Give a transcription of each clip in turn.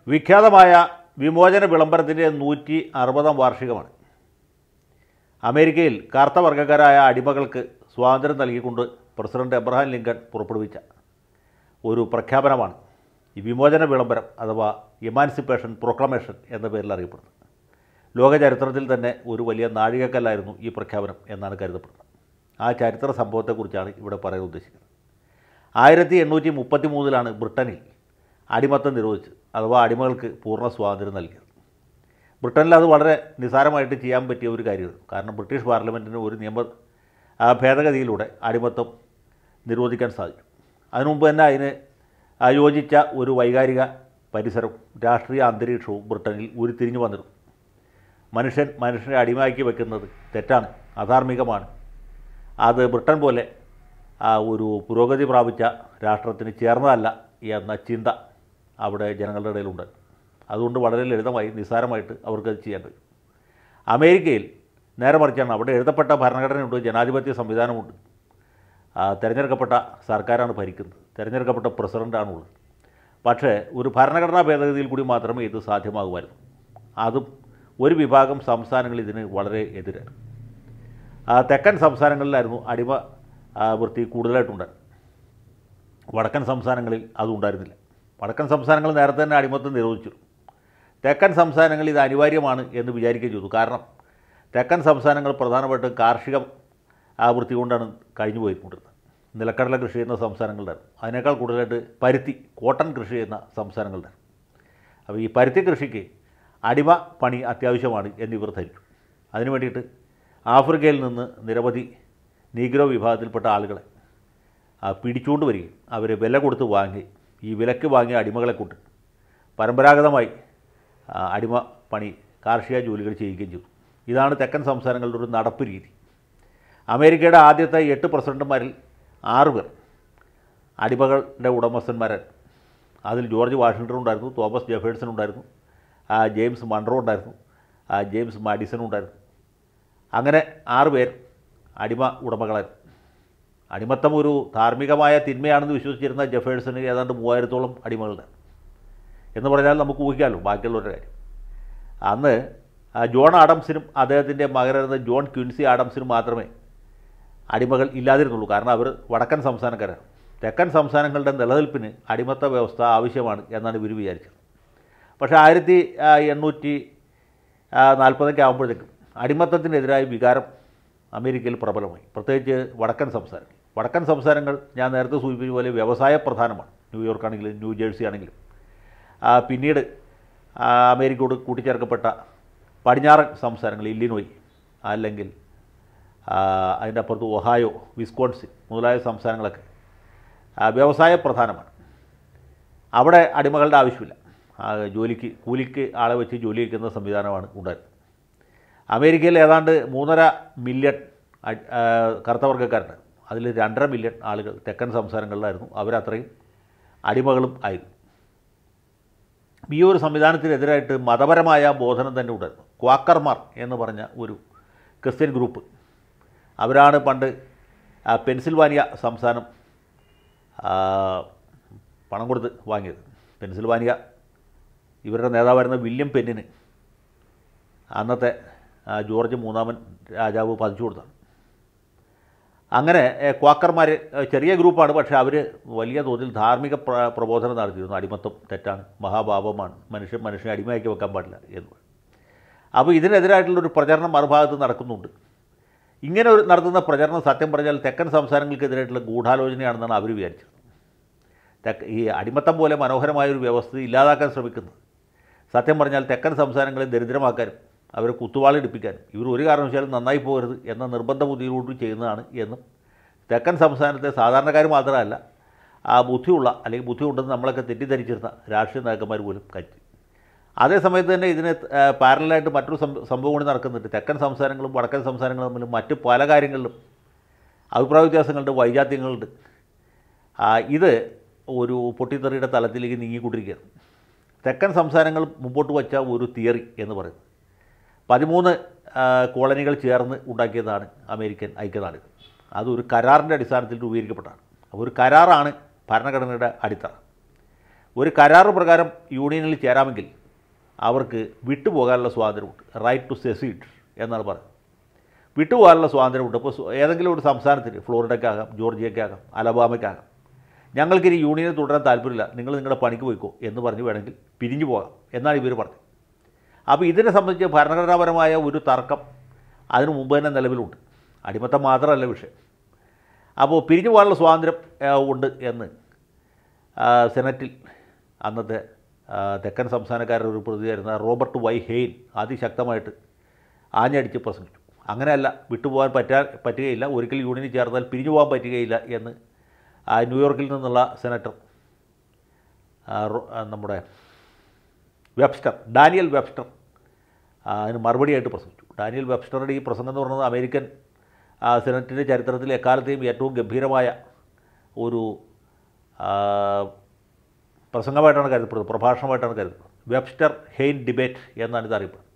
വിഖ്യാതമായ വിമോചന വിളംബരത്തിൻ്റെ നൂറ്റി അറുപതാം വാർഷികമാണ് അമേരിക്കയിൽ കറുത്ത വർഗ്ഗക്കാരായ അടിമകൾക്ക് സ്വാതന്ത്ര്യം നൽകിക്കൊണ്ട് പ്രസിഡന്റ് എബ്രഹാം ലിങ്കൺ പുറപ്പെടുവിച്ച ഒരു പ്രഖ്യാപനമാണ് ഈ വിമോചന വിളംബരം അഥവാ ഇമാൻസിപ്പേഷൻ പ്രൊക്ലമേഷൻ എന്ന പേരിൽ അറിയപ്പെടുന്നത് ലോക ചരിത്രത്തിൽ തന്നെ ഒരു വലിയ നാഴികക്കല്ലായിരുന്നു ഈ പ്രഖ്യാപനം എന്നാണ് കരുതപ്പെടുന്നത് ആ ചരിത്ര സംഭവത്തെക്കുറിച്ചാണ് ഇവിടെ പറയാൻ ഉദ്ദേശിക്കുന്നത് ആയിരത്തി എണ്ണൂറ്റി മുപ്പത്തി മൂന്നിലാണ് ബ്രിട്ടനിൽ അടിമത്തം നിരോധിച്ചത് അഥവാ അടിമകൾക്ക് പൂർണ്ണ സ്വാതന്ത്ര്യം നൽകിയത് ബ്രിട്ടനിൽ അത് വളരെ നിസ്സാരമായിട്ട് ചെയ്യാൻ പറ്റിയ ഒരു കാര്യമാണ് കാരണം ബ്രിട്ടീഷ് പാർലമെൻറ്റിന് ഒരു നിയമ ആ, ഭേദഗതിയിലൂടെ അടിമത്തം നിരോധിക്കാൻ സാധിച്ചു അതിനു മുമ്പ് തന്നെ അതിന് ആ, യോജിച്ച ഒരു വൈകാരിക പരിസരവും രാഷ്ട്രീയ അന്തരീക്ഷവും ബ്രിട്ടനിൽ ഉരുത്തിരിഞ്ഞു വന്നിരുന്നു മനുഷ്യൻ മനുഷ്യനെ അടിമയാക്കി വെക്കുന്നത് തെറ്റാണ് അധാർമികമാണ് അത് ബ്രിട്ടൻ പോലെ ആ, ഒരു പുരോഗതി പ്രാപിച്ച രാഷ്ട്രത്തിന് ചേർന്നതല്ല എന്ന ചിന്ത അവിടെ ജനങ്ങളുടെ ഇടയിലുണ്ട് അതുകൊണ്ട് വളരെ ലളിതമായി നിസ്സാരമായിട്ട് അവർക്കത് ചെയ്യാൻ കഴിയും അമേരിക്കയിൽ നേരെ മറിച്ചാണ് അവിടെ എഴുതപ്പെട്ട ഭരണഘടനയുണ്ട് ജനാധിപത്യ സംവിധാനമുണ്ട് ആ, തിരഞ്ഞെടുക്കപ്പെട്ട സർക്കാരാണ് ഭരിക്കുന്നത് തിരഞ്ഞെടുക്കപ്പെട്ട പ്രസിഡൻ്റാണുള്ളത് പക്ഷേ ഒരു ഭരണഘടനാ ഭേദഗതിയിൽ കൂടി മാത്രമേ ഇത് സാധ്യമാകുമായിരുന്നു അതും ഒരു വിഭാഗം സംസ്ഥാനങ്ങൾ ഇതിന് വളരെ എതിരാണ് ആ, തെക്കൻ സംസ്ഥാനങ്ങളിലായിരുന്നു അടിമ ആ, വൃത്തി കൂടുതലായിട്ടുണ്ട് വടക്കൻ സംസ്ഥാനങ്ങളിൽ അതുണ്ടായിരുന്നില്ല വടക്കൻ സംസ്ഥാനങ്ങൾ നേരത്തെ തന്നെ അടിമത്തം നിരോധിച്ചു തെക്കൻ സംസ്ഥാനങ്ങളിൽ ഇത് അനിവാര്യമാണ് എന്ന് വിചാരിക്കുകയും ചെയ്തു കാരണം തെക്കൻ സംസ്ഥാനങ്ങൾ പ്രധാനമായിട്ടും കാർഷിക ആ വൃത്തി കൊണ്ടാണ് കഴിഞ്ഞു പോയിക്കൊണ്ടിരുന്നത് നിലക്കടല കൃഷി ചെയ്യുന്ന സംസ്ഥാനങ്ങളുണ്ടായിരുന്നു അതിനേക്കാൾ കൂടുതലായിട്ട് പരുത്തി കോട്ടൺ കൃഷി ചെയ്യുന്ന സംസ്ഥാനങ്ങളുണ്ടായിരുന്നു അപ്പോൾ ഈ പരുത്തി കൃഷിക്ക് അടിമ പണി അത്യാവശ്യമാണ് എന്നിവർ ധരിച്ചു അതിനു വേണ്ടിയിട്ട് ആഫ്രിക്കയിൽ നിന്ന് നിരവധി നീഗ്രോ വിഭാഗത്തിൽപ്പെട്ട ആളുകളെ ആ, പിടിച്ചുകൊണ്ട് വരികയും അവരെ വില കൊടുത്ത് വാങ്ങി ഈ വിലക്ക് വാങ്ങിയ അടിമകളെ കൊണ്ട് പരമ്പരാഗതമായി ആ, അടിമ പണി കാർഷിക ജോലികൾ ചെയ്യുകയും ചെയ്തു ഇതാണ് തെക്കൻ സംസ്ഥാനങ്ങളുടെ ഒരു നടപ്പ് രീതി അമേരിക്കയുടെ ആദ്യത്തെ എട്ട് പ്രസിഡന്റുമാരിൽ ആറ് പേർ അടിമകളുടെ ഉടമസ്ഥന്മാരാണ് അതിൽ ജോർജ് വാഷിങ്ടൺ ഉണ്ടായിരുന്നു തോമസ് ജെഫേഴ്സൺ ഉണ്ടായിരുന്നു ആ, ജെയിംസ് മൺറോ ഉണ്ടായിരുന്നു ആ, ജെയിംസ് മാഡിസൺ ഉണ്ടായിരുന്നു അങ്ങനെ ആറ് പേർ അടിമ ഉടമകളായിരുന്നു അടിമത്തം ഒരു ധാർമ്മികമായ തിന്മയാണെന്ന് വിശ്വസിച്ചിരുന്ന ജെഫേഴ്സന് ഏതാണ്ട് മൂവായിരത്തോളം അടിമകളുണ്ട് എന്ന് പറഞ്ഞാൽ നമുക്ക് ഊഹിക്കാമല്ലോ ബാക്കിയുള്ളവരുടെ കാര്യം അന്ന് ആ, ജോൺ ആഡംസിനും അദ്ദേഹത്തിൻ്റെ മകനായിരുന്ന ജോൺ ക്വിൻസി ആഡംസിനും മാത്രമേ അടിമകൾ ഇല്ലാതിരുന്നുള്ളൂ കാരണം അവർ വടക്കൻ സംസ്ഥാനക്കാരാണ് തെക്കൻ സംസ്ഥാനങ്ങളുടെ നിലനിൽപ്പിന് അടിമത്ത വ്യവസ്ഥ ആവശ്യമാണ് എന്നാണ് ഇവർ വിചാരിച്ചത് പക്ഷേ ആയിരത്തി ആ, എണ്ണൂറ്റി ആ, നാൽപ്പതൊക്കെ ആകുമ്പോഴത്തേക്കും അടിമത്തത്തിനെതിരായ വികാരം അമേരിക്കയിൽ പ്രബലമായി പ്രത്യേകിച്ച് വടക്കൻ സംസ്ഥാനങ്ങൾ വടക്കൻ സംസ്ഥാനങ്ങൾ ഞാൻ നേരത്തെ സൂചിപ്പിച്ച പോലെ വ്യവസായ പ്രധാനമാണ് ന്യൂയോർക്ക് ആണെങ്കിലും ന്യൂ ജേഴ്സി ആണെങ്കിലും ആ, പിന്നീട് ആ, അമേരിക്കയോട് കൂട്ടിച്ചേർക്കപ്പെട്ട പടിഞ്ഞാറൻ സംസ്ഥാനങ്ങൾ ഇല്ലിനോയ് അല്ലെങ്കിൽ ആ, അതിൻ്റെ അപ്പുറത്ത് ഒഹായോ വിസ്കോൺസിൻ മുതലായ സംസ്ഥാനങ്ങളൊക്കെ ആ, വ്യവസായ പ്രധാനമാണ് അവിടെ അടിമകളുടെ ആവശ്യമില്ല ആ, ജോലിക്ക് കൂലിക്ക് ആളെ വെച്ച് ജോലി വയ്ക്കുന്ന സംവിധാനമാണ് ഉണ്ടായിരുന്നത് അമേരിക്കയിൽ ഏതാണ്ട് മൂന്നര മില്യൺ അ- ആ, കറുത്ത വർഗ്ഗക്കാരുണ്ട് അതിൽ രണ്ടര മില്യൺ ആളുകൾ തെക്കൻ സംസ്ഥാനങ്ങളിലായിരുന്നു അവരത്രയും അടിമകളും ആയിരുന്നു ഈ ഒരു സംവിധാനത്തിനെതിരായിട്ട് മതപരമായ ബോധനം തന്നെ ഉണ്ടായിരുന്നു ക്വാക്കർമാർ എന്ന് പറഞ്ഞ ഒരു ക്രിസ്ത്യൻ ഗ്രൂപ്പ് അവരാണ് പണ്ട് ആ, പെൻസിൽവാനിയ സംസ്ഥാനം ആ, പണം കൊടുത്ത് വാങ്ങിയത് പെൻസിൽവാനിയ ഇവരുടെ നേതാവായിരുന്ന വില്യം പെന്നിന് അന്നത്തെ ആ, ജോർജ് മൂന്നാമൻ രാജാവ് പതിച്ചു കൊടുത്താണ് അങ്ങനെ ഏ, ക്വാക്കർമാർ ഏ, ചെറിയ ഗ്രൂപ്പാണ് പക്ഷേ അവർ വലിയ തോതിൽ ധാർമ്മിക പ്ര പ്രബോധനം നടത്തിയിരുന്നു അടിമത്തം തെറ്റാണ് മഹാപാപമാണ് മനുഷ്യൻ മനുഷ്യനെ അടിമയാക്കി വെക്കാൻ പാടില്ല എന്ന് അപ്പോൾ ഇതിനെതിരായിട്ടുള്ളൊരു പ്രചരണം മറുഭാഗത്ത് നടക്കുന്നുണ്ട് ഇങ്ങനെ ഒരു നടത്തുന്ന പ്രചരണം സത്യം പറഞ്ഞാൽ തെക്കൻ സംസ്ഥാനങ്ങൾക്കെതിരായിട്ടുള്ള ഗൂഢാലോചനയാണെന്നാണ് അവർ വിചാരിച്ചത് തെക്ക് ഈ അടിമത്തം പോലെ മനോഹരമായ ഒരു വ്യവസ്ഥ ഇല്ലാതാക്കാൻ ശ്രമിക്കുന്നത് സത്യം പറഞ്ഞാൽ തെക്കൻ സംസ്ഥാനങ്ങളെ ദരിദ്രമാക്കാനും അവരെ കുത്തുവാളിടിപ്പിക്കാനും ഇവർ ഒരു കാരണവശാലും നന്നായി പോകരുത് എന്ന നിർബന്ധ ബുദ്ധിയോട് ചെയ്യുന്നതാണ് എന്നും തെക്കൻ സംസ്ഥാനത്തെ സാധാരണക്കാർ മാത്രമല്ല ആ ബുദ്ധിയുള്ള അല്ലെങ്കിൽ ബുദ്ധി ഉണ്ടെന്ന് നമ്മളൊക്കെ തെറ്റിദ്ധരിച്ചിരുന്ന രാഷ്ട്രീയ നേതാക്കന്മാർ പോലും കരുതി അതേ സമയത്ത് തന്നെ ഇതിന് പാരലായിട്ട് മറ്റൊരു സം- സംഭവം കൂടി നടക്കുന്നുണ്ട് തെക്കൻ സംസ്ഥാനങ്ങളും വടക്കൻ സംസ്ഥാനങ്ങളും തമ്മിൽ മറ്റ് പല കാര്യങ്ങളിലും അഭിപ്രായ വ്യത്യാസങ്ങളുണ്ട് വൈജാത്യങ്ങളുണ്ട് ആ, ഇത് ഒരു പൊട്ടിത്തെറിയുടെ തലത്തിലേക്ക് നീങ്ങിക്കൊണ്ടിരിക്കുകയാണ് തെക്കൻ സംസ്ഥാനങ്ങൾ മുമ്പോട്ട് വച്ച ഒരു തിയറി എന്ന് പറയുന്നത് പതിമൂന്ന് ആ, കോളനികൾ ചേർന്ന് ഉണ്ടാക്കിയതാണ് അമേരിക്കൻ ഐക്യനാടുകൾ അതൊരു കരാറിൻ്റെ അടിസ്ഥാനത്തിൽ രൂപീകരിക്കപ്പെട്ടതാണ് അപ്പോൾ ഒരു കരാറാണ് ഭരണഘടനയുടെ അടിത്തറ ഒരു കരാറ് പ്രകാരം യൂണിയനിൽ ചേരാമെങ്കിൽ അവർക്ക് വിട്ടുപോകാനുള്ള സ്വാതന്ത്ര്യമുണ്ട് റൈറ്റ് ടു സെസീഡ് എന്നാണ് പറയുന്നത് വിട്ടുപോകാനുള്ള സ്വാതന്ത്ര്യമുണ്ട് ഇപ്പോൾ സ്വ- ഏതെങ്കിലും ഒരു സംസ്ഥാനത്തിന് ഫ്ലോറിഡയ്ക്കാകാം ജോർജിയയ്ക്കാകാം അലബാമയ്ക്കാകാം ഞങ്ങൾക്കിനി യൂണിയനിൽ തുടരാൻ താല്പര്യമില്ല നിങ്ങൾ നിങ്ങളുടെ പണിക്ക് പോയിക്കോ എന്ന് പറഞ്ഞ് വേണമെങ്കിൽ പിരിഞ്ഞു പോകാം എന്നാണ് ഇവർ പറഞ്ഞത് അപ്പോൾ ഇതിനെ സംബന്ധിച്ച് ഭരണഘടനാപരമായ ഒരു തർക്കം അതിനു മുമ്പ് തന്നെ നിലവിലുണ്ട് അടിമത്തം മാത്രമല്ല വിഷയം അപ്പോൾ പിരിഞ്ഞു പോകാനുള്ള സ്വാതന്ത്ര്യം ആ, ഉണ്ട് എന്ന് ആ, സെനറ്റിൽ അന്നത്തെ ആ, തെക്കൻ സംസ്ഥാനക്കാരുടെ ഒരു പ്രതിയായിരുന്ന റോബർട്ട് വൈ ഹെയ്ൻ അതിശക്തമായിട്ട് ആഞ്ഞടിച്ച് പ്രസംഗിച്ചു അങ്ങനെയല്ല വിട്ടുപോകാൻ പറ്റാ പറ്റുകയില്ല ഒരിക്കൽ യൂണിയനിൽ ചേർന്നാൽ പിരിഞ്ഞു പോകാൻ പറ്റുകയില്ല എന്ന് ആ, ന്യൂയോർക്കിൽ നിന്നുള്ള സെനറ്റർ ആ, റോ- ആ, നമ്മുടെ വെബ്സ്റ്റർ ഡാനിയൽ വെബ്സ്റ്റർ ആ, അതിന് മറുപടിയായിട്ട് പ്രസംഗിച്ചു ഡാനിയൽ വെബ്സ്റ്ററുടെ ഈ പ്രസംഗം എന്ന് പറയുന്നത് അമേരിക്കൻ ആ, സെനറ്റിൻ്റെ ചരിത്രത്തിൽ എക്കാലത്തെയും ഏറ്റവും ഗംഭീരമായ ഒരു ആ, പ്രസംഗമായിട്ടാണ് കരുതപ്പെടുന്നത് പ്രഭാഷണമായിട്ടാണ് കരുതുന്നത് വെബ്സ്റ്റർ ഹെയ്ൻ ഡിബേറ്റ് എന്നാണ് ഇത് അറിയപ്പെടുന്നത്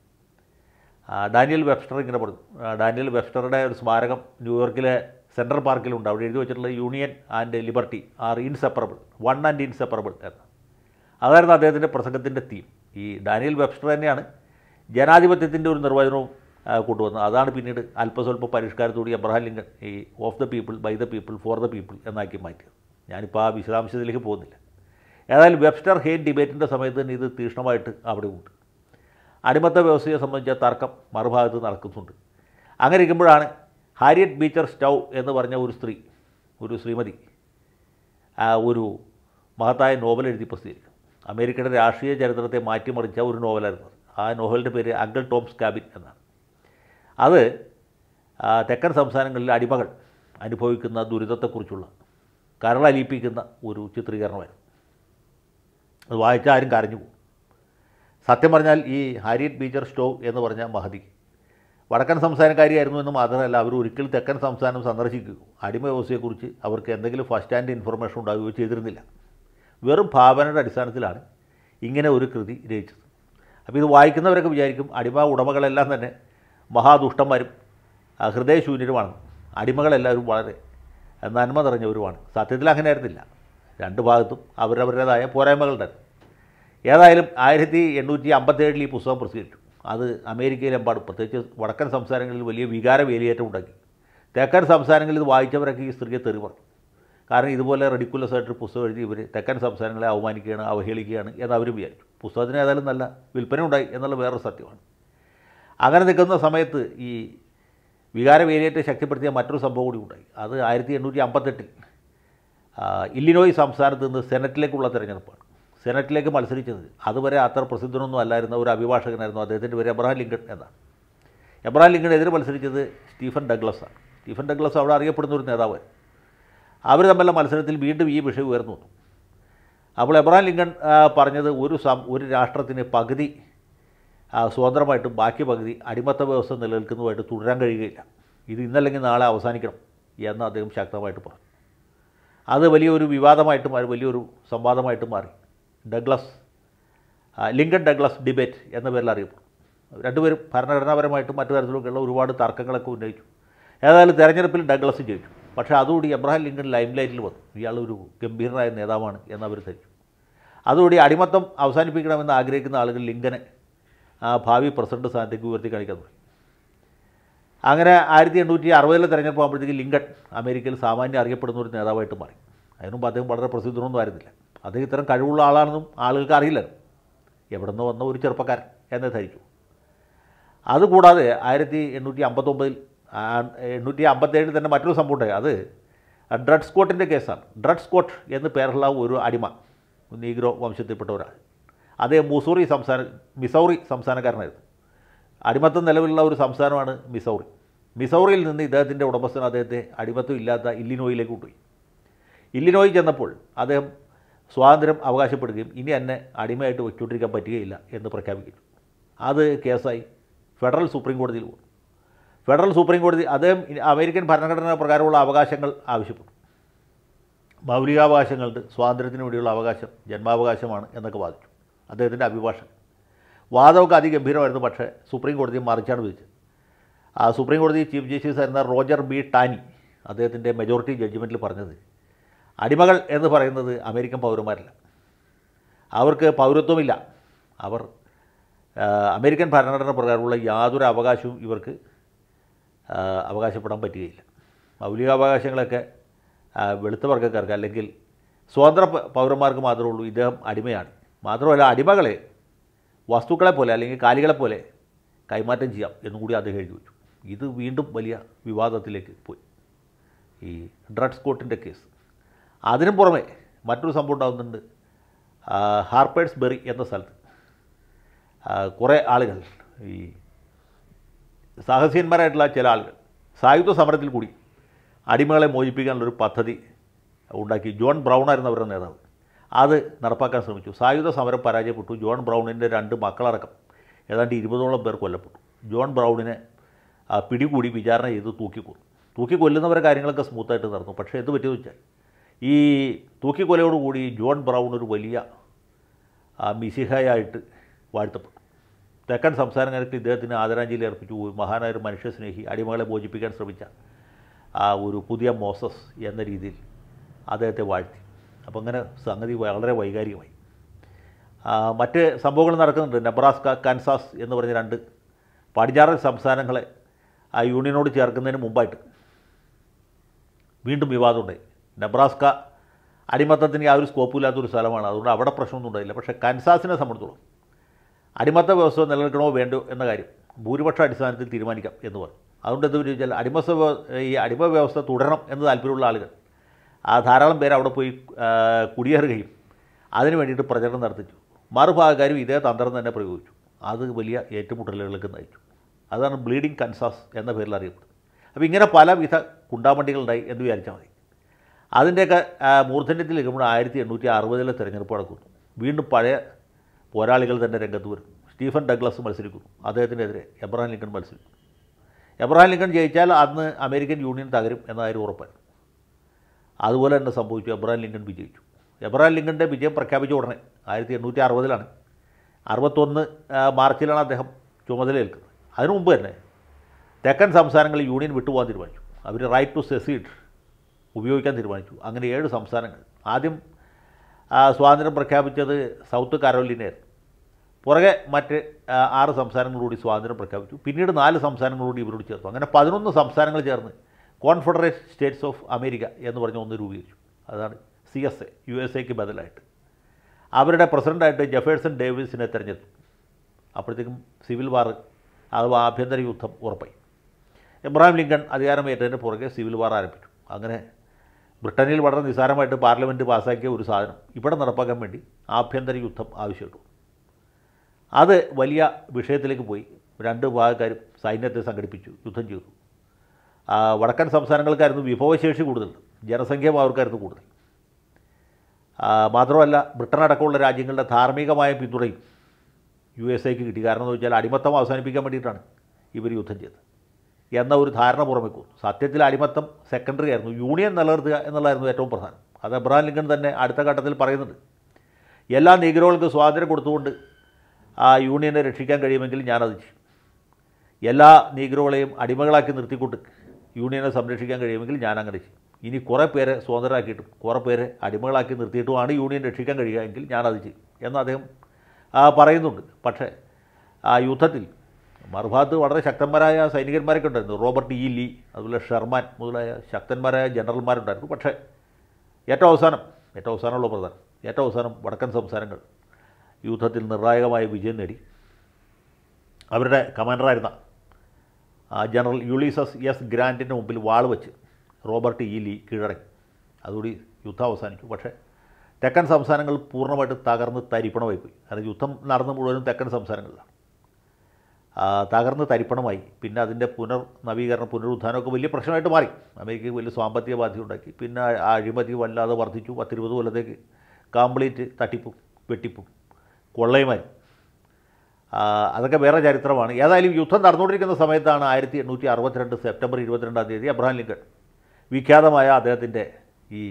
ആ, ഡാനിയൽ വെബ്സ്റ്റർ ഇങ്ങനെ പറഞ്ഞു ആ, ഡാനിയൽ വെബ്സ്റ്ററുടെ ഒരു സ്മാരകം ന്യൂയോർക്കിലെ സെൻട്രൽ പാർക്കിലുണ്ട് അവിടെ എഴുതി വെച്ചിട്ടുള്ള union and liberty are inseparable one and inseparable എന്ന് അതായിരുന്നു അദ്ദേഹത്തിൻ്റെ പ്രസംഗത്തിൻ്റെ തീം ഈ ഡാനിയൽ വെബ്സ്റ്റർ തന്നെയാണ് ജനാധിപത്യത്തിൻ്റെ ഒരു നിർവചനവും ആ, കൊണ്ടുവന്നത് അതാണ് പിന്നീട് അല്പസ്വല്പ പരിഷ്കാരത്തോടെ എബ്രഹാം ലിങ്കൺ ഈ of the people by the people for the people എന്നാക്കി മാറ്റിയത് ഞാനിപ്പോൾ ആ വിശദാംശത്തിലേക്ക് പോകുന്നില്ല ഏതായാലും വെബ്സ്റ്റർ ഹെയ്ൻ ഡിബേറ്റിൻ്റെ സമയത്ത് തന്നെ ഇത് തീക്ഷ്ണമായിട്ട് അവിടെ ഉണ്ട് അടിമത്ത വ്യവസ്ഥയെ സംബന്ധിച്ച തർക്കം മറുഭാഗത്ത് നടക്കുന്നുണ്ട് അങ്ങനെ ഇരിക്കുമ്പോഴാണ് ഹാരിയറ്റ് ബീച്ചർ സ്റ്റൗ എന്ന് പറഞ്ഞ ഒരു സ്ത്രീ ഒരു ശ്രീമതി ആ ഒരു മഹത്തായ നോവൽ എഴുതി പ്രസിദ്ധീകരിക്കും അമേരിക്കയുടെ രാഷ്ട്രീയ ചരിത്രത്തെ മാറ്റിമറിച്ച ഒരു നോവലായിരുന്നു അത്. ആ നോവലിൻ്റെ പേര് അങ്കിൾ ടോംസ് ക്യാബിൻ എന്നാണ് അത് ആ, തെക്കൻ സംസ്ഥാനങ്ങളിൽ അടിമകൾ അനുഭവിക്കുന്ന ദുരിതത്തെക്കുറിച്ചുള്ള കരളലിയിപ്പിക്കുന്ന ഒരു ചിത്രീകരണമായിരുന്നു അത് വായിച്ചാൽ ആരും കരഞ്ഞു പോകും സത്യം പറഞ്ഞാൽ ഈ ഹാരിയറ്റ് ബീച്ചർ സ്റ്റോ എന്ന് പറഞ്ഞ മഹതി വടക്കൻ സംസ്ഥാനക്കാരിയായിരുന്നു എന്ന് മാത്രമല്ല അവർ ഒരിക്കൽ തെക്കൻ സംസ്ഥാനം സന്ദർശിക്കുകയോ അടിമ വ്യവസ്ഥയെക്കുറിച്ച് അവർക്ക് എന്തെങ്കിലും ഫസ്റ്റ് ഹാൻഡ് ഇൻഫർമേഷൻ ഉണ്ടാവുകയോ ചെയ്തിരുന്നില്ല വെറും ഭാവനയുടെ അടിസ്ഥാനത്തിലാണ് ഇങ്ങനെ ഒരു കൃതി രചിച്ചത് അപ്പോൾ ഇത് വായിക്കുന്നവരൊക്കെ വിചാരിക്കും അടിമ ഉടമകളെല്ലാം തന്നെ മഹാദുഷ്ടന്മാരും ആ, ഹൃദയശൂന്യരുമാണ് അടിമകളെല്ലാവരും വളരെ നന്മ നിറഞ്ഞവരുമാണ് സത്യത്തിൽ അങ്ങനെ ആയിരുന്നില്ല രണ്ട് ഭാഗത്തും അവരവരുടേതായ പോരായ്മകളുണ്ടായിരുന്നു ഏതായാലും ആയിരത്തി എണ്ണൂറ്റി അമ്പത്തേഴിൽ ഈ പുസ്തകം പ്രസിദ്ധീകരിച്ചു അത് അമേരിക്കയിലെമ്പാടും പ്രത്യേകിച്ച് വടക്കൻ സംസ്ഥാനങ്ങളിൽ വലിയ വികാര വേലിയേറ്റം ഉണ്ടാക്കി തെക്കൻ സംസ്ഥാനങ്ങളിൽ ഇത് വായിച്ചവരൊക്കെ ഈ സ്ത്രീയെ തെറി പറഞ്ഞു കാരണം ഇതുപോലെ റെഡിക്കുലസ് ആയിട്ട് പുസ്തകം എഴുതി ഇവർ തെക്കൻ സംസ്ഥാനങ്ങളെ അവമാനിക്കുകയാണ് അവഹേളിക്കുകയാണ് എന്ന് അവർ വിചാരിച്ചു പുസ്തകത്തിന് ഏതായാലും നല്ല വിൽപ്പന ഉണ്ടായി എന്നുള്ള വേറൊരു സത്യമാണ് അങ്ങനെ നിൽക്കുന്ന സമയത്ത് ഈ വികാര വേലിയേറ്റം ശക്തിപ്പെടുത്തിയ മറ്റൊരു സംഭവം കൂടി ഉണ്ടായി അത് ആയിരത്തി എണ്ണൂറ്റി അമ്പത്തെട്ടിൽ ഇല്ലിനോയ് സംസ്ഥാനത്ത് നിന്ന് സെനറ്റിലേക്കുള്ള തിരഞ്ഞെടുപ്പാണ് സെനറ്റിലേക്ക് മത്സരിച്ചത് അതുവരെ അത്ര പ്രസിദ്ധനൊന്നും അല്ലായിരുന്ന ഒരു അഭിഭാഷകനായിരുന്നു അദ്ദേഹത്തിൻ്റെ പേര് എബ്രഹാം ലിങ്കൺ എന്നാണ് എബ്രഹാം ലിങ്കണെതിരെ മത്സരിച്ചത് സ്റ്റീഫൻ ഡഗ്ലസാണ് സ്റ്റീഫൻ ഡഗ്ലസ് അവിടെ അറിയപ്പെടുന്ന ഒരു നേതാവ് അവർ തമ്മിലുള്ള മത്സരത്തിൽ വീണ്ടും ഈ വിഷയം ഉയർന്നു വന്നു അപ്പോൾ എബ്രഹാം ലിങ്കൺ ആ, പറഞ്ഞത് ഒരു സം ഒരു രാഷ്ട്രത്തിന് പകുതി ആ, സ്വതന്ത്രമായിട്ടും ബാക്കി പകുതി അടിമത്ത വ്യവസ്ഥ നിലനിൽക്കുന്നതുമായിട്ട് തുടരാൻ കഴിയുകയില്ല ഇത് ഇന്നല്ലെങ്കിൽ നാളെ അവസാനിക്കണം എന്ന് അദ്ദേഹം ശക്തമായിട്ട് പറഞ്ഞു അത് വലിയൊരു വിവാദമായിട്ട് മാറി വലിയൊരു സംവാദമായിട്ട് മാറി ഡഗ്ലസ് ആ, ലിങ്കൺ ഡഗ്ലസ് ഡിബേറ്റ് എന്ന പേരിൽ അറിയപ്പെടും രണ്ടുപേരും ഭരണഘടനാപരമായിട്ടും മറ്റു തരത്തിലൊക്കെയുള്ള ഒരുപാട് തർക്കങ്ങളൊക്കെ ഉന്നയിച്ചു ഏതായാലും തെരഞ്ഞെടുപ്പിൽ ഡഗ്ലസ് ജയിച്ചു പക്ഷേ അതുകൂടി എബ്രഹാം ലിങ്കൺ ലൈം ലൈറ്റിൽ വന്നു ഇയാൾ ഒരു ഗംഭീരനായ നേതാവാണ് എന്ന് അവർ ധരിച്ചു അതുകൂടി അടിമത്തം അവസാനിപ്പിക്കണമെന്ന് ആഗ്രഹിക്കുന്ന ആളുകൾ ലിങ്കനെ ആ ഭാവി പ്രസിഡന്റ് സ്ഥാനത്തേക്ക് ഉയർത്തി കാണിക്കാൻ തുടങ്ങി അങ്ങനെ ആയിരത്തി എണ്ണൂറ്റി അറുപതിലെ തെരഞ്ഞെടുപ്പ് ആകുമ്പോഴത്തേക്ക് ലിങ്കൺ അമേരിക്കയിൽ സാമാന്യം അറിയപ്പെടുന്ന ഒരു നേതാവായിട്ട് മാറി അതിനുമുമ്പ് അദ്ദേഹം വളരെ പ്രസിദ്ധനൊന്നും ആയിരുന്നില്ല അദ്ദേഹം ഇത്തരം കഴിവുള്ള ആളാണെന്നും ആളുകൾക്ക് അറിയില്ലായിരുന്നു എവിടെ നിന്ന് വന്ന ഒരു ചെറുപ്പക്കാരൻ എന്നേ ധരിച്ചു അതുകൂടാതെ ആയിരത്തി എണ്ണൂറ്റി അമ്പത്തൊമ്പതിൽ എണ്ണൂറ്റി അമ്പത്തേഴിൽ തന്നെ മറ്റൊരു സംഭവം ഉണ്ടായി അത് ഡ്രഡ് സ്കോട്ടിൻ്റെ കേസാണ് ഡ്രഡ് സ്കോട്ട് എന്ന് പേരുള്ള ഒരു അടിമ നീഗ്രോ വംശത്തിൽപ്പെട്ട ഒരാൾ അദ്ദേഹം മുസൂറി സംസ്ഥാന മിസൗറി സംസ്ഥാനക്കാരനായിരുന്നു അടിമത്തം നിലവിലുള്ള ഒരു സംസ്ഥാനമാണ് മിസൗറി മിസൗറിയിൽ നിന്ന് ഇദ്ദേഹത്തിൻ്റെ ഉടമസ്ഥൻ അദ്ദേഹത്തെ അടിമത്തം ഇല്ലാത്ത ഇല്ലിനോയിലേക്ക് കൊണ്ടുപോയി ഇല്ലിനോയി ചെന്നപ്പോൾ അദ്ദേഹം സ്വാതന്ത്ര്യം അവകാശപ്പെടുകയും ഇനി എന്നെ അടിമയായിട്ട് വെച്ചുകൊണ്ടിരിക്കാൻ പറ്റുകയില്ല എന്ന് പ്രഖ്യാപിക്കുന്നു അത് കേസായി ഫെഡറൽ സുപ്രീം കോടതിയിൽ പോകും ഫെഡറൽ സുപ്രീം കോടതി അദ്ദേഹം ഇനി അമേരിക്കൻ ഭരണഘടന പ്രകാരമുള്ള അവകാശങ്ങൾ ആവശ്യപ്പെട്ടു മൗലികാവകാശങ്ങളുണ്ട് സ്വാതന്ത്ര്യത്തിന് വേണ്ടിയുള്ള അവകാശം ജന്മാവകാശമാണ് എന്നൊക്കെ വാദിച്ചു അദ്ദേഹത്തിൻ്റെ അഭിഭാഷകൻ വാദമൊക്കെ അതിഗംഭീരമായിരുന്നു പക്ഷേ സുപ്രീം കോടതി മറിച്ചാണ് വിധിച്ചത് ആ സുപ്രീം കോടതി ചീഫ് ജസ്റ്റിസ് ആയിരുന്ന റോജർ ബി ടാനി അദ്ദേഹത്തിൻ്റെ മെജോറിറ്റി ജഡ്ജ്മെൻറ്റിൽ പറഞ്ഞത് അടിമകൾ എന്ന് പറയുന്നത് അമേരിക്കൻ പൗരന്മാരല്ല അവർക്ക് പൗരത്വമില്ല അവർ ആ, അമേരിക്കൻ ഭരണഘടന പ്രകാരമുള്ള യാതൊരു അവകാശവും ഇവർക്ക് ആ, അവകാശപ്പെടാൻ പറ്റുകയില്ല മൗലികാവകാശങ്ങളൊക്കെ ആ, വെളുത്ത വർഗ്ഗക്കാർക്ക് അല്ലെങ്കിൽ സ്വതന്ത്ര പ- പൗരന്മാർക്ക് മാത്രമേ ഉള്ളൂ ഇദ്ദേഹം അടിമയാണ് മാത്രമല്ല അടിമകളെ വസ്തുക്കളെ പോലെ അല്ലെങ്കിൽ കാലികളെ പോലെ കൈമാറ്റം ചെയ്യാം എന്നും കൂടി അദ്ദേഹം എഴുതി വെച്ചു ഇത് വീണ്ടും വലിയ വിവാദത്തിലേക്ക് പോയി ഈ ഡ്രഡ് സ്കോട്ടിൻ്റെ കേസ് അതിനും പുറമെ മറ്റൊരു സംഭവം ഉണ്ടാകുന്നുണ്ട് ആ, ഹാർപ്പേഴ്സ് ബെറി എന്ന സ്ഥലത്ത് ആ, കുറേ ആളുകൾ ഈ സാഹസികന്മാരായിട്ടുള്ള ചില ആളുകൾ സായുധ സമരത്തിൽ കൂടി അടിമകളെ മോചിപ്പിക്കാനുള്ളൊരു പദ്ധതി ഉണ്ടാക്കി ജോൺ ബ്രൗൺ ആയിരുന്നു അവരുടെ നേതാവ് അത് നടപ്പാക്കാൻ ശ്രമിച്ചു സായുധ സമരം പരാജയപ്പെട്ടു ജോൺ ബ്രൗണിൻ്റെ രണ്ട് മക്കളടക്കം ഏതാണ്ട് ഇരുപതോളം പേർ കൊല്ലപ്പെട്ടു ജോൺ ബ്രൗണിനെ ആ, പിടികൂടി വിചാരണ ചെയ്ത് തൂക്കിക്കൊന്നു തൂക്കിക്കൊല്ലുന്നവരെ കാര്യങ്ങളൊക്കെ സ്മൂത്തായിട്ട് നടന്നു പക്ഷേ എന്ത് പറ്റിയെന്ന് വെച്ചാൽ ഈ തൂക്കിക്കൊലയോടുകൂടി ജോൺ ബ്രൗൺ ഒരു വലിയ ആ, മിശിഹയായിട്ട് വാഴ്ത്തപ്പെട്ടു തെക്കൻ സംസ്ഥാനങ്ങൾക്ക് ഇദ്ദേഹത്തിന് ആദരാഞ്ജലി അർപ്പിച്ചു മഹാനായ ഒരു മനുഷ്യസ്നേഹി അടിമകളെ മോചിപ്പിക്കാൻ ശ്രമിച്ച ആ ഒരു പുതിയ മോസസ് എന്ന രീതിയിൽ അദ്ദേഹത്തെ വാഴ്ത്തി അപ്പോൾ അങ്ങനെ സംഗതി വളരെ വൈകാരികമായി ആ, മറ്റ് സംഭവങ്ങൾ നടക്കുന്നുണ്ട് നെബ്രാസ്ക കാൻസാസ് എന്ന് പറഞ്ഞ രണ്ട് പടിഞ്ഞാറൻ സംസ്ഥാനങ്ങളെ ആ യൂണിയനോട് ചേർക്കുന്നതിന് മുമ്പായിട്ട് വീണ്ടും വിവാദമുണ്ടായി നെബ്രാസ്ക അടിമത്തത്തിന് യാതൊരു സ്കോപ്പും ഇല്ലാത്തൊരു സ്ഥലമാണ് അതുകൊണ്ട് അവിടെ പ്രശ്നമൊന്നും ഉണ്ടായില്ല പക്ഷേ കൻസാസിനെ സംബന്ധിച്ചോളം അടിമത്ത വ്യവസ്ഥ നിലനിൽക്കണോ വേണ്ടോ എന്ന കാര്യം ഭൂരിപക്ഷ അടിസ്ഥാനത്തിൽ തീരുമാനിക്കാം എന്ന് പറഞ്ഞു അതുകൊണ്ട് എന്ത് ചോദിച്ചാൽ അടിമ സ്വ- ഈ അടിമ വ്യവസ്ഥ തുടരണം എന്ന് താല്പര്യമുള്ള ആളുകൾ ആ ധാരാളം പേര് അവിടെ പോയി ആ, കുടിയേറുകയും അതിന് വേണ്ടിയിട്ട് പ്രചരണം നടത്തിച്ചു മറുഭാഗക്കാരും ഇതേ തന്ത്രം തന്നെ പ്രയോഗിച്ചു അത് വലിയ ഏറ്റുമുട്ടലുകൾക്ക് നയിച്ചു അതാണ് ബ്ലീഡിംഗ് കൻസാസ് എന്ന പേരിൽ അറിയപ്പെടുന്നത് അപ്പോൾ ഇങ്ങനെ പലവിധ കുണ്ടാമണ്ടികളുണ്ടായി എന്ന് വിചാരിച്ചാൽ മതി അതിൻ്റെയൊക്കെ ആ, മൂർധന്യത്തിൽ ഇരിക്കുമ്പോൾ ആയിരത്തി എണ്ണൂറ്റി അറുപതിലെ തെരഞ്ഞെടുപ്പ് നടക്കുന്നു വീണ്ടും പഴയ പോരാളികൾ തന്നെ രംഗത്ത് വരുന്നു സ്റ്റീഫൻ ഡഗ്ലസ് മത്സരിക്കുന്നു അദ്ദേഹത്തിനെതിരെ എബ്രഹാം ലിങ്കൺ മത്സരിക്കുന്നു എബ്രഹാം ലിങ്കൺ ജയിച്ചാൽ അന്ന് അമേരിക്കൻ യൂണിയൻ തകരും എന്ന കാര്യം ഉറപ്പായിരുന്നു അതുപോലെ തന്നെ സംഭവിച്ചു എബ്രഹാം ലിങ്കൺ വിജയിച്ചു എബ്രഹാം ലിങ്കൻ്റെ വിജയം പ്രഖ്യാപിച്ച ഉടനെ ആയിരത്തി എണ്ണൂറ്റി അറുപതിലാണ് അറുപത്തൊന്ന് ആ, മാർച്ചിലാണ് അദ്ദേഹം ചുമതലയേൽക്കുന്നത് അതിനു മുമ്പ് തന്നെ തെക്കൻ സംസ്ഥാനങ്ങളിൽ യൂണിയൻ വിട്ടുപോകാൻ തീരുമാനിച്ചു അവർ റൈറ്റ് ടു സെസീഡ് ഉപയോഗിക്കാൻ തീരുമാനിച്ചു അങ്ങനെ ഏഴ് സംസ്ഥാനങ്ങൾ ആദ്യം ആ, സ്വാതന്ത്ര്യം പ്രഖ്യാപിച്ചത് സൗത്ത് കരോലിനയായിരുന്നു പുറകെ മറ്റ് ആ, ആറ് സംസ്ഥാനങ്ങളോടി സ്വാതന്ത്ര്യം പ്രഖ്യാപിച്ചു പിന്നീട് നാല് സംസ്ഥാനങ്ങളോട് ഇവരോട് ചേർത്തു അങ്ങനെ പതിനൊന്ന് സംസ്ഥാനങ്ങൾ ചേർന്ന് കോൺഫെഡറേറ്റ് സ്റ്റേറ്റ്സ് ഓഫ് അമേരിക്ക എന്ന് പറഞ്ഞ ഒന്ന് രൂപീകരിച്ചു അതാണ് C S A U S എക്ക് ബദലായിട്ട് അവരുടെ പ്രസിഡൻ്റായിട്ട് ജെഫേഴ്സൺ ഡേവിസിനെ തിരഞ്ഞെടുത്തു അപ്പോഴത്തേക്കും സിവിൽ വാർ അഥവാ ആഭ്യന്തര യുദ്ധം ഉറപ്പായി എബ്രഹാം ലിങ്കൺ അധികാരമേറ്റതിന് പുറകെ സിവിൽ വാർ ആരംഭിച്ചു അങ്ങനെ ബ്രിട്ടനിൽ വളരെ നിസ്സാരമായിട്ട് പാർലമെൻറ്റ് പാസ്സാക്കിയ ഒരു സാധനം ഇവിടെ നടപ്പാക്കാൻ വേണ്ടി ആഭ്യന്തര യുദ്ധം ആവശ്യപ്പെട്ടു അത് വലിയ വിഷയത്തിലേക്ക് പോയി രണ്ട് ഭാഗക്കാരും സൈന്യത്തെ സംഘടിപ്പിച്ചു യുദ്ധം ചെയ്തു ആ, വടക്കൻ സംസ്ഥാനങ്ങൾക്കായിരുന്നു വിഭവശേഷി കൂടുതൽ ജനസംഖ്യ അവർക്കായിരുന്നു കൂടുതൽ ആ, മാത്രമല്ല ബ്രിട്ടൻ അടക്കമുള്ള രാജ്യങ്ങളുടെ ധാർമ്മികമായ പിന്തുണയും യു എസ് എക്ക് കിട്ടി കാരണം എന്ന് വെച്ചാൽ അടിമത്തം അവസാനിപ്പിക്കാൻ വേണ്ടിയിട്ടാണ് ഇവർ യുദ്ധം ചെയ്തത് എന്ന ഒരു ധാരണ പുറമേക്കും സത്യത്തിൽ അടിമത്തം സെക്കൻഡറി ആയിരുന്നു യൂണിയൻ നിലനിർത്തുക എന്നുള്ളതായിരുന്നു ഏറ്റവും പ്രധാനം അത് എബ്രഹാം ലിങ്കൺ തന്നെ അടുത്ത ഘട്ടത്തിൽ പറയുന്നുണ്ട് എല്ലാ നീഗ്രോകൾക്കും സ്വാതന്ത്ര്യം കൊടുത്തുകൊണ്ട് ആ യൂണിയനെ രക്ഷിക്കാൻ കഴിയുമെങ്കിൽ ഞാനത് ചെയ്യും എല്ലാ നീഗ്രോകളെയും അടിമകളാക്കി നിർത്തിക്കൊണ്ട് യൂണിയനെ സംരക്ഷിക്കാൻ കഴിയുമെങ്കിൽ ഞാൻ അങ്ങനെ ചെയ്യും ഇനി കുറേ പേരെ സ്വതന്ത്രരാക്കിയിട്ടും കുറേ പേരെ അടിമകളാക്കി നിർത്തിയിട്ടുമാണ് യൂണിയൻ രക്ഷിക്കാൻ കഴിയുക എങ്കിൽ ഞാനത് ചെയ്യും എന്ന് അദ്ദേഹം ആ, പറയുന്നുണ്ട് പക്ഷേ ആ യുദ്ധത്തിൽ മറുഭാഗത്ത് വളരെ ശക്തന്മാരായ സൈനികന്മാരൊക്കെ ഉണ്ടായിരുന്നു റോബർട്ട് ഇ ലീ അതുപോലെ ഷെർമാൻ മുതലായ ശക്തന്മാരായ ജനറൽമാരുണ്ടായിരുന്നു പക്ഷേ ഏറ്റവും അവസാനം ഏറ്റവും അവസാനമുള്ള പ്രധാനം ഏറ്റവും അവസാനം വടക്കൻ സംസ്ഥാനങ്ങൾ യുദ്ധത്തിൽ നിർണായകമായ വിജയം നേടി അവരുടെ കമാൻഡറായിരുന്ന ആ, ജനറൽ യുളീസസ് എസ് ഗ്രാൻറ്റിൻ്റെ മുമ്പിൽ വാൾ വെച്ച് റോബർട്ട് ഇ ലീ കീഴടങ്ങി അതുകൂടി യുദ്ധം അവസാനിച്ചു പക്ഷേ തെക്കൻ സംസ്ഥാനങ്ങൾ പൂർണ്ണമായിട്ട് തകർന്ന് തരിപ്പണമായി പോയി കാരണം യുദ്ധം നടന്ന മുഴുവനും തെക്കൻ സംസ്ഥാനങ്ങളിലാണ് ആ, തകർന്ന് തരിപ്പണമായി പിന്നെ അതിൻ്റെ പുനർ നവീകരണം പുനരുദ്ധാനമൊക്കെ വലിയ പ്രശ്നമായിട്ട് മാറി അമേരിക്കയ്ക്ക് വലിയ സാമ്പത്തിക ബാധ്യത ഉണ്ടാക്കി പിന്നെ ആ അഴിമതി വല്ലാതെ വർദ്ധിച്ചു പത്തിരുപത് കൊല്ലത്തേക്ക് കംപ്ലീറ്റ് തട്ടിപ്പും വെട്ടിപ്പും കൊള്ളയുമായി ആ, അതൊക്കെ വേറെ ചരിത്രമാണ് ഏതായാലും യുദ്ധം നടന്നുകൊണ്ടിരിക്കുന്ന സമയത്താണ് ആയിരത്തി എണ്ണൂറ്റി അറുപത്തിരണ്ട് സെപ്റ്റംബർ ഇരുപത്തിരണ്ടാം തീയതി അബ്രഹാം ലിങ്കൺ വിഖ്യാതമായ അദ്ദേഹത്തിൻ്റെ ഈ